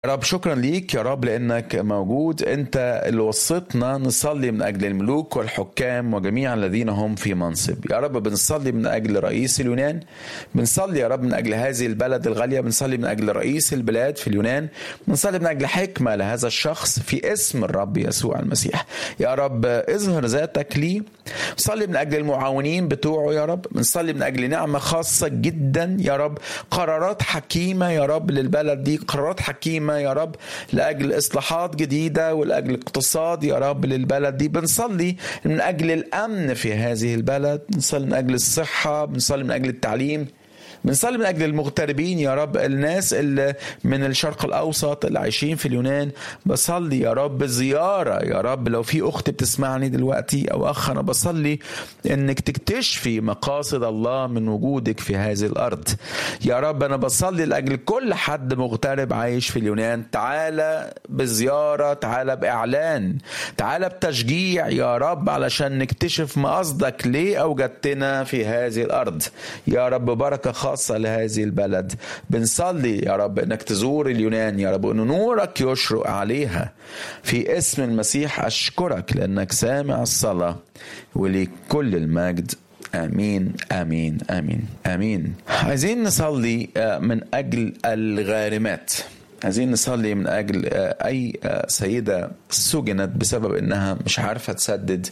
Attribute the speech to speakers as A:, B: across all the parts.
A: رب شكرا ليك يا رب لانك موجود انت اللي وصيتنا نصلي من اجل الملوك والحكام وجميع الذين هم في منصب يا رب بنصلي من اجل رئيس اليونان بنصلي يا رب من اجل هذه البلد الغاليه بنصلي من اجل رئيس البلاد في اليونان بنصلي من اجل حكمه لهذا الشخص في اسم الرب يسوع المسيح يا رب اظهر ذاتك لي بنصلي من اجل المعاونين بتوعه يا رب بنصلي من اجل نعمه خاصه جدا يا رب قرارات حكيمه يا رب للبلد دي قرارات حكيمه يا رب لاجل اصلاحات جديده ولاجل اقتصاد يا رب للبلد دي بنصلي من اجل الامن في هذه البلد بنصلي من اجل الصحه بنصلي من اجل التعليم بنصلي من اجل المغتربين يا رب الناس اللي من الشرق الاوسط اللي عايشين في اليونان بصلي يا رب زياره يا رب لو في اخت بتسمعني دلوقتي او اخ انا بصلي انك تكتشفي مقاصد الله من وجودك في هذه الارض يا رب انا بصلي لاجل كل حد مغترب عايش في اليونان تعالى بزياره تعالى باعلان تعالى بتشجيع يا رب علشان نكتشف ما قصدك ليه اوجدتنا في هذه الارض يا رب بركه خاصة لهذه البلد بنصلي يا رب انك تزور اليونان يا رب وان نورك يشرق عليها في اسم المسيح اشكرك لانك سامع الصلاة وليك كل المجد امين امين امين امين عايزين نصلي من اجل الغارمات عايزين نصلي من اجل اي سيده سجنت بسبب انها مش عارفه تسدد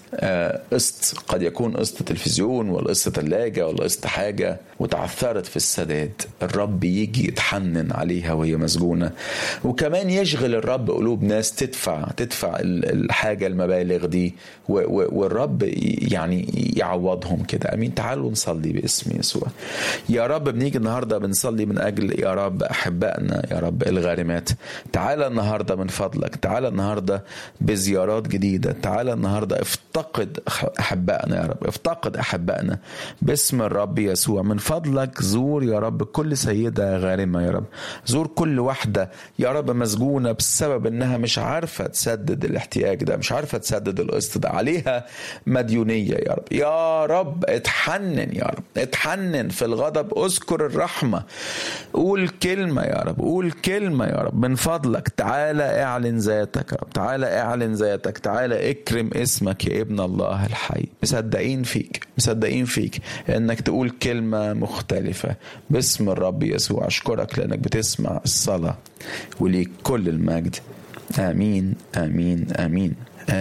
A: قسط قد يكون قسط تلفزيون ولا قسط ثلاجه ولا قسط حاجه وتعثرت في السداد الرب يجي يتحنن عليها وهي مسجونه وكمان يشغل الرب قلوب ناس تدفع تدفع الحاجه المبالغ دي والرب يعني يعوضهم كده امين تعالوا نصلي باسم يسوع يا رب بنيجي النهارده بنصلي من اجل يا رب احبائنا يا رب الغير الغارمات تعالى النهارده من فضلك تعالى النهارده بزيارات جديده تعالى النهارده افتقد احبائنا يا رب افتقد احبائنا باسم الرب يسوع من فضلك زور يا رب كل سيده غارمه يا رب زور كل واحده يا رب مسجونه بسبب انها مش عارفه تسدد الاحتياج ده مش عارفه تسدد القسط ده عليها مديونيه يا رب يا رب اتحنن يا رب اتحنن في الغضب اذكر الرحمه قول كلمه يا رب قول كلمه يا رب من فضلك تعالى اعلن ذاتك يا رب تعالى اعلن ذاتك تعالى اكرم اسمك يا ابن الله الحي مصدقين فيك مصدقين فيك انك تقول كلمة مختلفة باسم الرب يسوع اشكرك لانك بتسمع الصلاة وليك كل المجد امين امين امين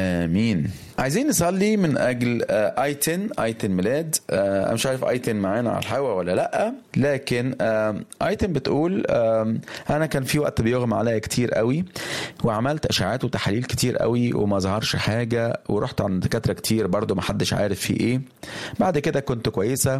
A: امين عايزين نصلي من اجل ايتن ايتن ميلاد انا مش عارف ايتن معانا على الهوا ولا لا لكن ايتن بتقول انا كان في وقت بيغمى عليا كتير قوي وعملت اشعاعات وتحاليل كتير قوي وما ظهرش حاجه ورحت عند دكاتره كتير برضو ما حدش عارف في ايه بعد كده كنت كويسه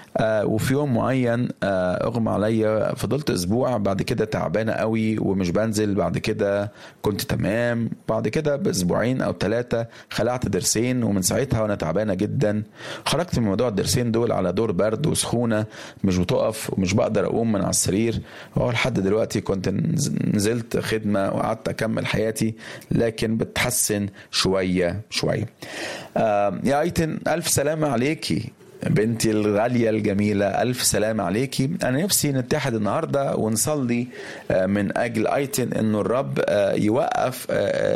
A: وفي يوم معين اغمى عليا فضلت اسبوع بعد كده تعبانه قوي ومش بنزل بعد كده كنت تمام بعد كده باسبوعين او ثلاثه خلعت ضرسين ومن ساعتها وانا تعبانه جدا خرجت من موضوع الضرسين دول على دور برد وسخونه مش بتقف ومش بقدر اقوم من على السرير وهو لحد دلوقتي كنت نزلت خدمه وقعدت اكمل حياتي لكن بتحسن شويه شويه آه يا ايتن الف سلامه عليكي بنتي الغالية الجميلة ألف سلام عليكي أنا نفسي نتحد النهاردة ونصلي من أجل أيتن أنه الرب يوقف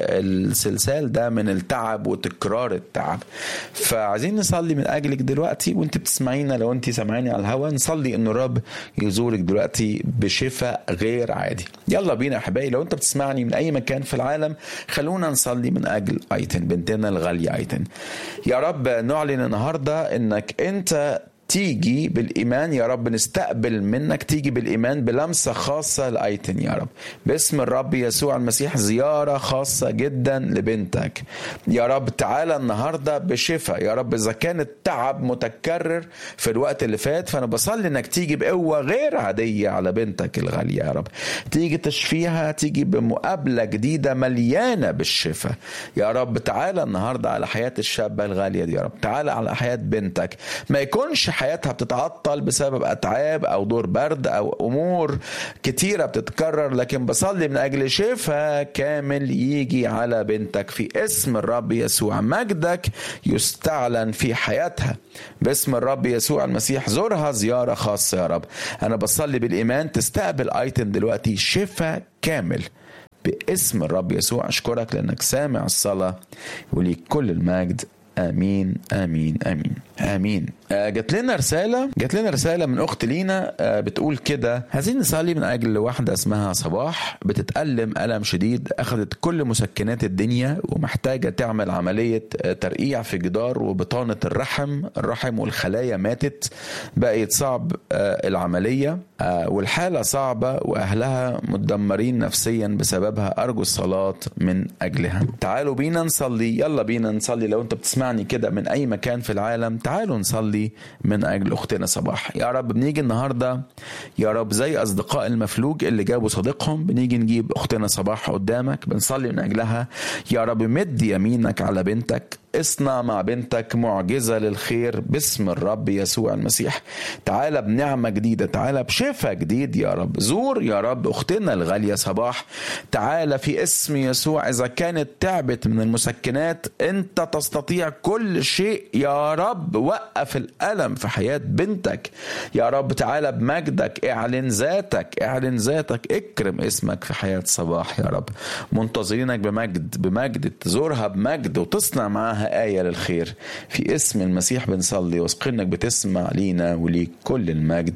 A: السلسال ده من التعب وتكرار التعب فعايزين نصلي من أجلك دلوقتي وانت بتسمعينا لو انت سامعيني على الهوا نصلي أنه الرب يزورك دلوقتي بشفاء غير عادي يلا بينا يا حبايبي لو انت بتسمعني من أي مكان في العالم خلونا نصلي من أجل أيتن بنتنا الغالية أيتن يا رب نعلن النهاردة أنك انت تيجي بالإيمان يا رب نستقبل منك تيجي بالإيمان بلمسة خاصة لأيتن يا رب باسم الرب يسوع المسيح زيارة خاصة جدا لبنتك يا رب تعالى النهاردة بشفاء يا رب إذا كان التعب متكرر في الوقت اللي فات فأنا بصلي إنك تيجي بقوة غير عادية على بنتك الغالية يا رب تيجي تشفيها تيجي بمقابلة جديدة مليانة بالشفاء يا رب تعالى النهاردة على حياة الشابة الغالية دي يا رب تعالى على حياة بنتك ما يكونش حياتها بتتعطل بسبب اتعاب او دور برد او امور كتيره بتتكرر لكن بصلي من اجل شفاء كامل يجي على بنتك في اسم الرب يسوع مجدك يستعلن في حياتها باسم الرب يسوع المسيح زورها زياره خاصه يا رب انا بصلي بالايمان تستقبل ايتن دلوقتي شفاء كامل اسم الرب يسوع اشكرك لانك سامع الصلاه وليك كل المجد امين امين امين امين آه جات لنا رساله جات لنا رساله من اخت لينا آه بتقول كده عايزين نصلي من اجل واحده اسمها صباح بتتالم الم شديد اخذت كل مسكنات الدنيا ومحتاجه تعمل عمليه آه ترقيع في جدار وبطانه الرحم الرحم والخلايا ماتت بقت صعب آه العمليه آه والحاله صعبه واهلها متدمرين نفسيا بسببها ارجو الصلاه من اجلها تعالوا بينا نصلي يلا بينا نصلي لو انت بتسمعني كده من اي مكان في العالم تعالوا نصلي من اجل اختنا صباح يا رب بنيجي النهارده يا رب زي اصدقاء المفلوج اللي جابوا صديقهم بنيجي نجيب اختنا صباح قدامك بنصلي من اجلها يا رب مد يمينك على بنتك اصنع مع بنتك معجزة للخير باسم الرب يسوع المسيح تعالى بنعمة جديدة تعالى بشفاء جديد يا رب زور يا رب أختنا الغالية صباح تعالى في اسم يسوع إذا كانت تعبت من المسكنات أنت تستطيع كل شيء يا رب وقف الألم في حياة بنتك يا رب تعالى بمجدك اعلن ذاتك اعلن ذاتك اكرم اسمك في حياة صباح يا رب منتظرينك بمجد بمجد تزورها بمجد وتصنع معاها معاها آية للخير في اسم المسيح بنصلي واثقين انك بتسمع لينا وليك كل المجد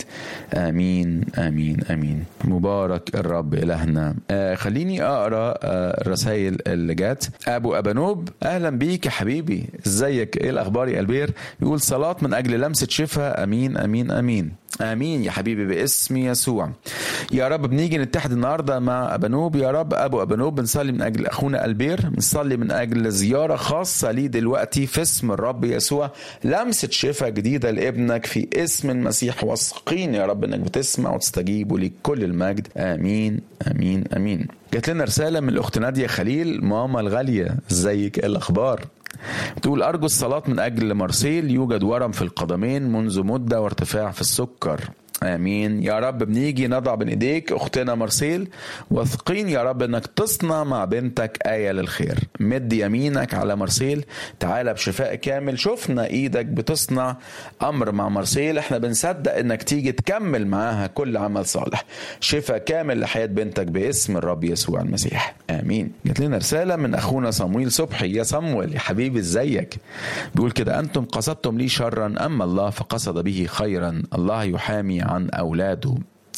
A: آمين آمين آمين مبارك الرب إلهنا آه خليني أقرأ آه الرسائل اللي جات أبو أبانوب أهلا بيك يا حبيبي ازيك إيه الأخبار يا البير يقول صلاة من أجل لمسة شفاء أمين أمين أمين امين يا حبيبي باسم يسوع يا رب بنيجي نتحد النهارده مع ابانوب يا رب ابو ابانوب بنصلي من اجل اخونا البير بنصلي من اجل زياره خاصه ليه دلوقتي في اسم الرب يسوع لمسه شفاء جديده لابنك في اسم المسيح واثقين يا رب انك بتسمع وتستجيب وليك كل المجد امين امين امين جات لنا رساله من الاخت ناديه خليل ماما الغاليه ازيك ايه الاخبار بتقول أرجو الصلاة من أجل مارسيل يوجد ورم في القدمين منذ مدة وارتفاع في السكر امين يا رب بنيجي نضع بين ايديك اختنا مارسيل واثقين يا رب انك تصنع مع بنتك ايه للخير مد يمينك على مارسيل تعالى بشفاء كامل شفنا ايدك بتصنع امر مع مارسيل احنا بنصدق انك تيجي تكمل معاها كل عمل صالح شفاء كامل لحياه بنتك باسم الرب يسوع المسيح امين جات لنا رساله من اخونا صمويل صبحي يا صمويل يا حبيبي ازيك بيقول كده انتم قصدتم لي شرا اما الله فقصد به خيرا الله يحامي عن أولاده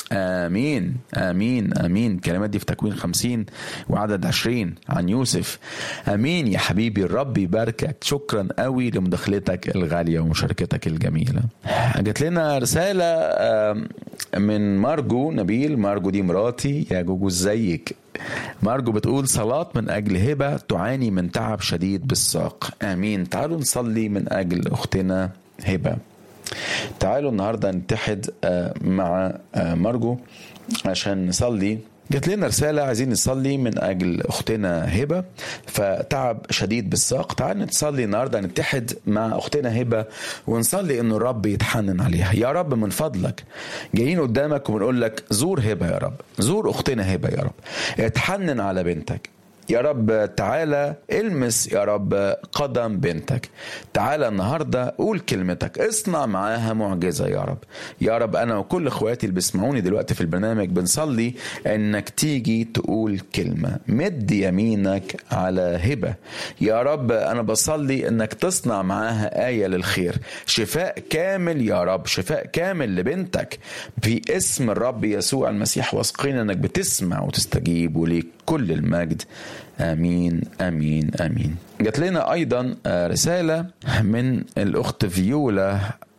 A: آمين آمين آمين الكلمات دي في تكوين خمسين وعدد عشرين عن يوسف آمين يا حبيبي الرب يباركك شكرا قوي لمداخلتك الغالية ومشاركتك الجميلة جات لنا رسالة من مارجو نبيل مارجو دي مراتي يا جوجو ازيك مارجو بتقول صلاة من أجل هبة تعاني من تعب شديد بالساق آمين تعالوا نصلي من أجل أختنا هبة تعالوا النهارده نتحد مع مارجو عشان نصلي جات لنا رسالة عايزين نصلي من أجل أختنا هبة فتعب شديد بالساق تعال نصلي النهاردة نتحد مع أختنا هبة ونصلي إنه الرب يتحنن عليها يا رب من فضلك جايين قدامك وبنقول لك زور هبة يا رب زور أختنا هبة يا رب اتحنن على بنتك يا رب تعالى المس يا رب قدم بنتك تعالى النهارده قول كلمتك اصنع معاها معجزه يا رب يا رب انا وكل اخواتي اللي بيسمعوني دلوقتي في البرنامج بنصلي انك تيجي تقول كلمه مد يمينك على هبه يا رب انا بصلي انك تصنع معاها ايه للخير شفاء كامل يا رب شفاء كامل لبنتك في اسم الرب يسوع المسيح واثقين انك بتسمع وتستجيب وليك كل المجد امين امين امين جات لنا ايضا رساله من الاخت فيولا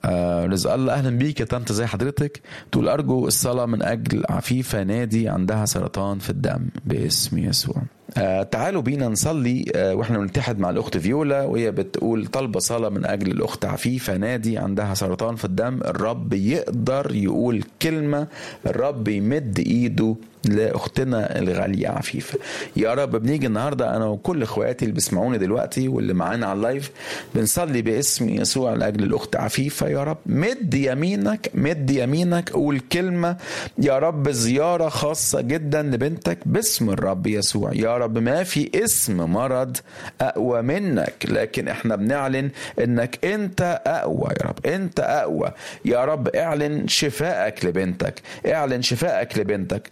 A: رزق الله اهلا بيك يا طنط زي حضرتك تقول ارجو الصلاه من اجل عفيفه نادي عندها سرطان في الدم باسم يسوع آه تعالوا بينا نصلي آه واحنا بنتحد مع الاخت فيولا وهي بتقول طالبه صلاه من اجل الاخت عفيفه نادي عندها سرطان في الدم الرب يقدر يقول كلمه الرب يمد ايده لاختنا الغاليه عفيفه يا رب بنيجي النهارده انا وكل اخواتي اللي بيسمعوني دلوقتي واللي معانا على اللايف بنصلي باسم يسوع لاجل الاخت عفيفه يا رب مد يمينك مد يمينك قول كلمه يا رب زياره خاصه جدا لبنتك باسم الرب يسوع يا رب ما في اسم مرض اقوى منك لكن احنا بنعلن انك انت اقوى يا رب انت اقوى يا رب اعلن شفائك لبنتك اعلن شفائك لبنتك اطلق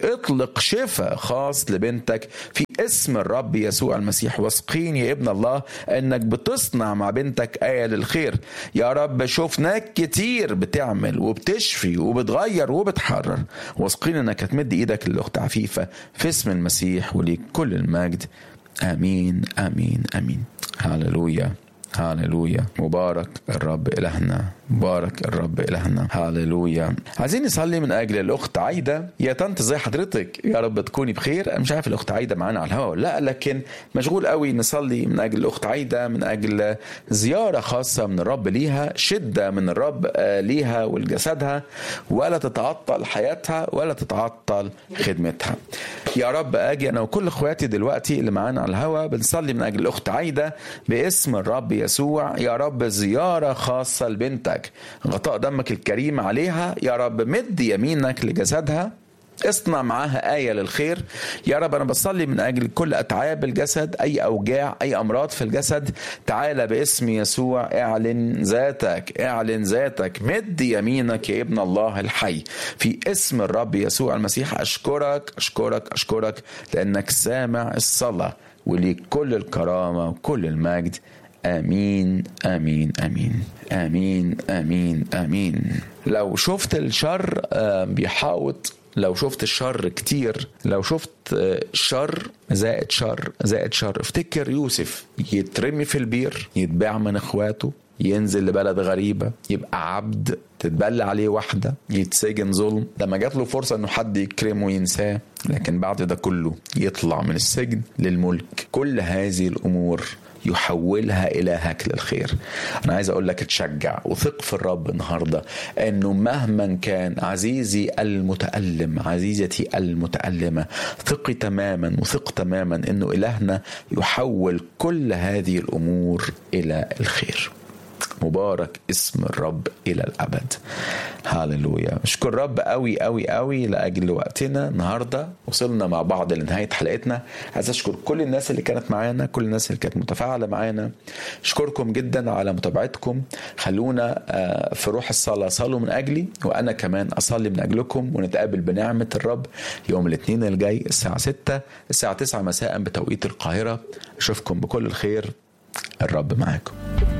A: اطلق شفاء خاص لبنتك في اسم الرب يسوع المسيح واثقين يا ابن الله انك بتصنع مع بنتك آية للخير يا رب شفناك كتير بتعمل وبتشفي وبتغير وبتحرر واثقين انك هتمد ايدك للاخت عفيفة في اسم المسيح وليك كل المجد امين امين امين هللويا هاللويا مبارك الرب إلهنا مبارك الرب إلهنا هاللويا عايزين نصلي من أجل الأخت عايدة يا طنط زي حضرتك يا رب تكوني بخير أنا مش عارف الأخت عايدة معانا على الهواء لا لكن مشغول قوي نصلي من أجل الأخت عايدة من أجل زيارة خاصة من الرب ليها شدة من الرب ليها ولجسدها ولا تتعطل حياتها ولا تتعطل خدمتها يا رب أجي أنا وكل إخواتي دلوقتي اللي معانا على الهواء بنصلي من أجل الأخت عايدة باسم الرب يسوع يا رب زيارة خاصة لبنتك غطاء دمك الكريم عليها يا رب مد يمينك لجسدها اصنع معاها آية للخير يا رب أنا بصلي من أجل كل أتعاب الجسد أي أوجاع أي أمراض في الجسد تعالى باسم يسوع اعلن ذاتك اعلن ذاتك مد يمينك يا ابن الله الحي في اسم الرب يسوع المسيح أشكرك أشكرك أشكرك لأنك سامع الصلاة وليك كل الكرامة وكل المجد امين امين امين امين امين امين لو شفت الشر بيحاوط لو شفت الشر كتير لو شفت شر زائد شر زائد شر افتكر يوسف يترمي في البير يتباع من اخواته ينزل لبلد غريبة يبقى عبد تتبلى عليه واحدة يتسجن ظلم لما جات له فرصة انه حد يكرمه وينساه لكن بعد ده كله يطلع من السجن للملك كل هذه الامور يحولها إلهك للخير أنا عايز أقول لك تشجع وثق في الرب النهاردة أنه مهما كان عزيزي المتألم عزيزتي المتألمة ثقي تماما وثق تماما أنه إلهنا يحول كل هذه الأمور إلى الخير مبارك اسم الرب الى الابد هاللويا اشكر الرب قوي قوي قوي لاجل وقتنا النهارده وصلنا مع بعض لنهايه حلقتنا عايز اشكر كل الناس اللي كانت معانا كل الناس اللي كانت متفاعله معانا اشكركم جدا على متابعتكم خلونا في روح الصلاه صلوا من اجلي وانا كمان اصلي من اجلكم ونتقابل بنعمه الرب يوم الاثنين الجاي الساعه 6 الساعه 9 مساء بتوقيت القاهره اشوفكم بكل الخير الرب معاكم